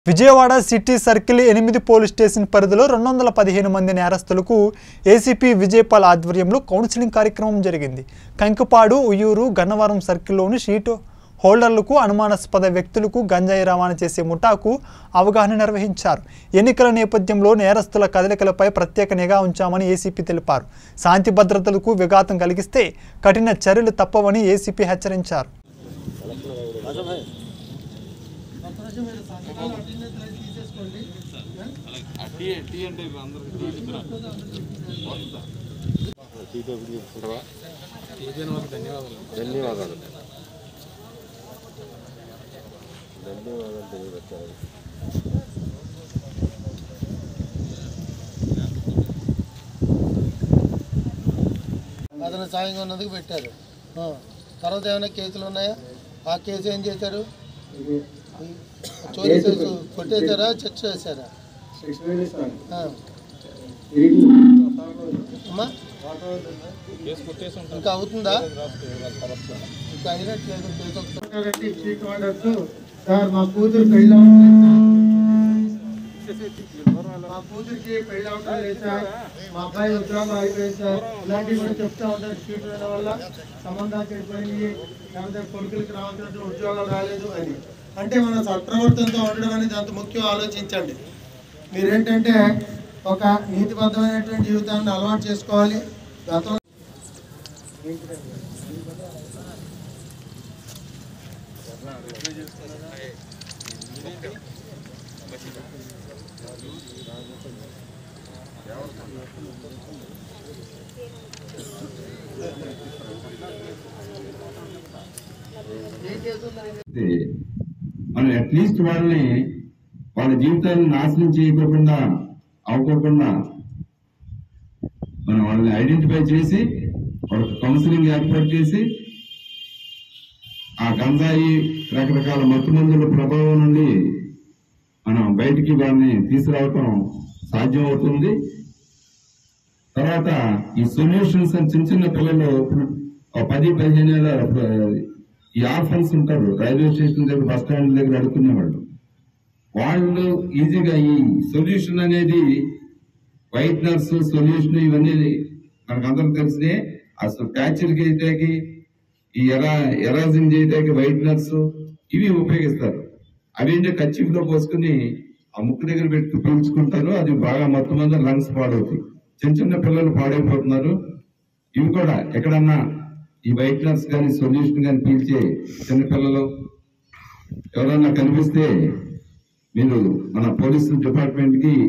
Vijayawada city circle ఎనిమిది police station పరిధిలో రెండు వందల పదిహేను మంది నేరస్తులకు ఏసీపీ విజయపాల్ ఆధ్వర్యంలో కౌన్సిలింగ్ కార్యక్రమం జరిగింది కంకిపాడు ఉయ్యూరు గన్నవరం సర్కిల్లోని షీటు హోల్డర్లకు అనుమానాస్పద వ్యక్తులకు గంజాయి రవాణా చేసే ముఠాకు అవగాహన నిర్వహించారు ఎన్నికల నేపథ్యంలో నేరస్తుల కదలికలపై ప్రత్యేక నిఘా ఉంచామని ఏసీపీ తెలిపారు శాంతి భద్రతలకు విఘాతం కలిగిస్తే కఠిన చర్యలు తప్పవని ఏసీపీ హెచ్చరించారు ధన్యవాదాలు ధన్యవాదాలు తెలియవచ్చారు అతను సాయంగా ఉన్నందుకు పెట్టారు ఆ. తర్వాత ఏమైనా కేసులు ఉన్నాయా ఆ కేసు ఏం చేశారు చోరీ కేసు కొట్టేశారా చర్చ చేశారా ఆ. అమ్మా ఇంకా అవుతుందా ఇంకా అయినట్లేదు కేసు ఒకసారి. సార్ మా కూతురు పెళ్ళి మా కూతురికి పెళ్ళి అవటం లేదు సార్ మా అబ్బాయి ఉద్యోగం అయిపోయింది సార్ ఇలాంటివి కూడా చెప్తా ఉంటారు సీట్ ఉండడం వల్ల సంబంధాలు చెడిపోయింది లేకపోతే కొడుకులకి రావాల్సిన ఉద్యోగాలు రాలేదు అని అంటే మన సత్ప్రవర్తనతో ఉండడం అనేది అంత ముఖ్యం ఆలోచించండి మీరేంటంటే ఒక నీతిబద్ధమైనటువంటి జీవితాన్ని అలవాటు చేసుకోవాలి గతంలో ఏ కేసు ఉందని అయితే మనం అట్లీస్ట్ వాళ్ళని వాళ్ళ జీవితాన్ని నాశనం చేయకోకుండా అవ్వకోకుండా మనం వాళ్ళని ఐడెంటిఫై చేసి వాళ్ళకి కౌన్సిలింగ్ ఏర్పాటు చేసి ఆ గంజాయి రకరకాల మత్తు మందుల ప్రభావం నుండి మనం బయటికి వాళ్ళని తీసుకురావటం సాధ్యం అవుతుంది తర్వాత ఈ సొల్యూషన్స్ అని చిన్న చిన్న పిల్లలు ఇప్పుడు ఒక పది పదిహేను ఏళ్ళ ఆ, ఈ ఆర్ఫన్స్ ఉంటారు రైల్వే స్టేషన్ దగ్గర బస్ స్టాండ్ దగ్గర అడుక్కునేవాళ్ళు వాళ్ళు ఈజీగా ఈ సొల్యూషన్ అనేది వైట్నర్స్ సొల్యూషన్ ఇవన్నీ మనకు అందరికి తెలిసినే అసలు ప్యాచర్ చేయటానికి ఈ ఎరా ఎరాజింగ్ చేయటానికి వైట్నర్స్ ఇవి ఉపయోగిస్తారు అవి ఏంటంటే కచ్చిఫ్ లో పోసుకుని ఆ ముక్కు దగ్గర పెట్టి పీల్చుకుంటారు అది బాగా మొత్తం అంతా లంగ్స్ పాడవుతాయి చిన్న చిన్న పిల్లలు పాడైపోతున్నారు ఇవి కూడా ఎక్కడన్నా ఈ వైట్నర్స్ కానీ సొల్యూషన్ కానీ పీల్చే చిన్న పిల్లలు ఎవరన్నా కనిపిస్తే మీరు మన పోలీసు డిపార్ట్మెంట్ కి